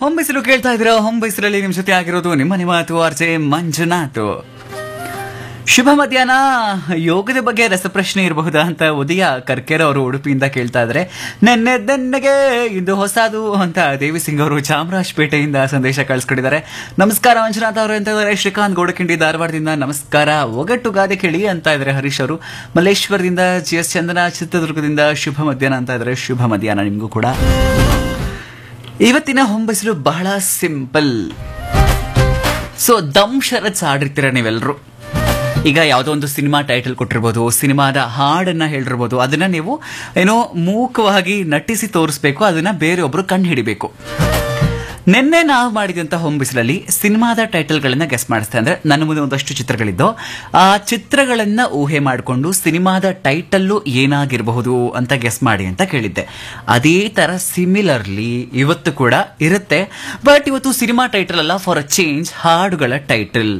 ಹೊಂಬಿಸಿಲು ಕೇಳ್ತಾ ಇದ್ದೀರಾ ಹೊಂಬಿಸಿಲಲ್ಲಿ ನಿಮ್ ಜೊತೆ ಆಗಿರೋದು ನಿಮ್ಮ ನಿಮಾತು ಆರ್ಜೆ ಮಂಜುನಾಥ್ ಶುಭ ಮಧ್ಯಾಹ್ನ ಯೋಗದ ಬಗ್ಗೆ ರಸಪ್ರಶ್ನೆ ಇರಬಹುದಾ ಅಂತ ಉದಯ ಕರ್ಕೆರ ಅವರು ಉಡುಪಿಯಿಂದ ಕೇಳ್ತಾ ಇದ್ರೆ ನೆನ್ನೆ ದೆನ್ನೆಗೆ ಇದು ಹೊಸದು ಅಂತ ದೇವಿ ಸಿಂಗ್ ಅವರು ಚಾಮರಾಜಪೇಟೆಯಿಂದ ಸಂದೇಶ ಕಳಿಸ್ಕೊಟ್ಟಿದ್ದಾರೆ ನಮಸ್ಕಾರ ಮಂಜುನಾಥ್ ಅವರು ಅಂತ ಇದ್ದಾರೆ ಶ್ರೀಕಾಂತ್ ಗೋಡಕಿಂಡಿ ಧಾರವಾಡದಿಂದ ನಮಸ್ಕಾರ ಒಗಟು ಗಾದೆ ಕೇಳಿ ಅಂತ ಇದ್ದಾರೆ ಹರೀಶ್ ಅವರು ಮಲ್ಲೇಶ್ವರದಿಂದ ಜಿ ಎಸ್ ಚಂದನ ಚಿತ್ರದುರ್ಗದಿಂದ ಶುಭ ಮಧ್ಯಾಹ್ನ ಅಂತ ಇದ್ದಾರೆ ಶುಭ ಮಧ್ಯಾಹ್ನ ನಿಮಗೂ ಕೂಡ ಇವತ್ತಿನ ಹೊಂಬಸಲು ಬಹಳ ಸಿಂಪಲ್ ಸೊ ದಮ್ ಶರತ್ಸ್ ಆಡಿರ್ತೀರ ನೀವೆಲ್ಲರೂ ಈಗ ಯಾವುದೋ ಒಂದು ಸಿನಿಮಾ ಟೈಟಲ್ ಕೊಟ್ಟಿರ್ಬೋದು ಸಿನಿಮಾದ ಹಾಡನ್ನ ಹೇಳಿರ್ಬೋದು ಅದನ್ನ ನೀವು ಏನೋ ಮೂಕವಾಗಿ ನಟಿಸಿ ತೋರಿಸ್ಬೇಕು ಅದನ್ನ ಬೇರೆಯೊಬ್ರು ಕಂಡು ಹಿಡಿಬೇಕು ನಿನ್ನೆ ನಾವು ಮಾಡಿದಂತ ಹೊಂಬಿಸಿಲಲ್ಲಿ ಸಿನಿಮಾದ ಟೈಟಲ್ಗಳನ್ನ ಗೆಸ್ ಮಾಡಿಸ್ತೆ ಅಂದ್ರೆ ನನ್ನ ಮುಂದೆ ಒಂದಷ್ಟು ಚಿತ್ರಗಳಿದ್ದು ಆ ಚಿತ್ರಗಳನ್ನ ಊಹೆ ಮಾಡಿಕೊಂಡು ಸಿನಿಮಾದ ಟೈಟಲ್ಲು ಏನಾಗಿರಬಹುದು ಅಂತ ಗೆಸ್ ಮಾಡಿ ಅಂತ ಕೇಳಿದ್ದೆ ಅದೇ ತರ ಸಿಮಿಲರ್ಲಿ ಇವತ್ತು ಕೂಡ ಇರುತ್ತೆ ಬಟ್ ಇವತ್ತು ಸಿನಿಮಾ ಟೈಟಲ್ ಅಲ್ಲ ಫಾರ್ ಅ ಚೇಂಜ್ ಹಾಡುಗಳ ಟೈಟಲ್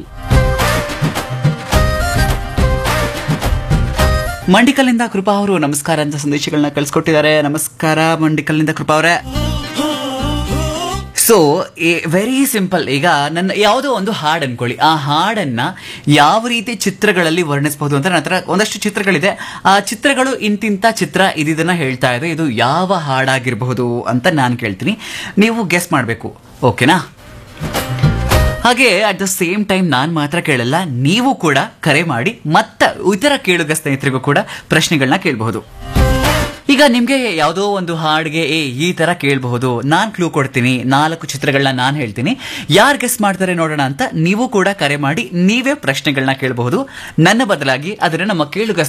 ಮಂಡಿಕಲ್ನಿಂದ ಕೃಪಾ ಅವರು ನಮಸ್ಕಾರ ಅಂತ ಸಂದೇಶಗಳನ್ನ ಕಳ್ಸಿಕೊಟ್ಟಿದ್ದಾರೆ ನಮಸ್ಕಾರ ಮಂಡಿಕಲ್ನಿಂದ ಕೃಪಾ ಅವರೇ ಸೊ ವೆರಿ ಸಿಂಪಲ್ ಈಗ ನನ್ನ ಯಾವುದೋ ಒಂದು ಹಾಡು ಅನ್ಕೊಳ್ಳಿ ಆ ಹಾಡನ್ನ ಯಾವ ರೀತಿ ಚಿತ್ರಗಳಲ್ಲಿ ವರ್ಣಿಸಬಹುದು ಅಂತ ನನ್ನ ಹತ್ರ ಒಂದಷ್ಟು ಚಿತ್ರಗಳಿದೆ ಆ ಚಿತ್ರಗಳು ಇಂತಿಂತ ಚಿತ್ರ ಇದನ್ನ ಹೇಳ್ತಾ ಇದೆ ಇದು ಯಾವ ಹಾಡಾಗಿರಬಹುದು ಅಂತ ನಾನು ಕೇಳ್ತೀನಿ ನೀವು ಗೆಸ್ ಮಾಡಬೇಕು ಓಕೆನಾ ಹಾಗೆ ಅಟ್ ದ ಸೇಮ್ ಟೈಮ್ ನಾನು ಮಾತ್ರ ಕೇಳಲ್ಲ ನೀವು ಕೂಡ ಕರೆ ಮಾಡಿ ಮತ್ತ ಇತರ ಕೇಳುಗ ಸ್ನೇಹಿತರಿಗೂ ಕೂಡ ಪ್ರಶ್ನೆಗಳನ್ನ ಕೇಳಬಹುದು ಈಗ ನಿಮ್ಗೆ ಯಾವುದೋ ಒಂದು ಹಾಡಿಗೆ ಏ ಈ ತರ ಕೇಳಬಹುದು ನಾನ್ ಕ್ಲೂ ಕೊಡ್ತೀನಿ ನಾಲ್ಕು ಚಿತ್ರಗಳನ್ನ ನಾನು ಹೇಳ್ತೀನಿ ಯಾರು ಗೆಸ್ ಮಾಡ್ತಾರೆ ನೋಡೋಣ ಅಂತ ನೀವು ಕೂಡ ಕರೆ ಮಾಡಿ ನೀವೇ ಪ್ರಶ್ನೆಗಳನ್ನ ಕೇಳಬಹುದು ನನ್ನ ಬದಲಾಗಿ ಅದನ್ನ ನಮ್ಮ ಕೇಳುಗ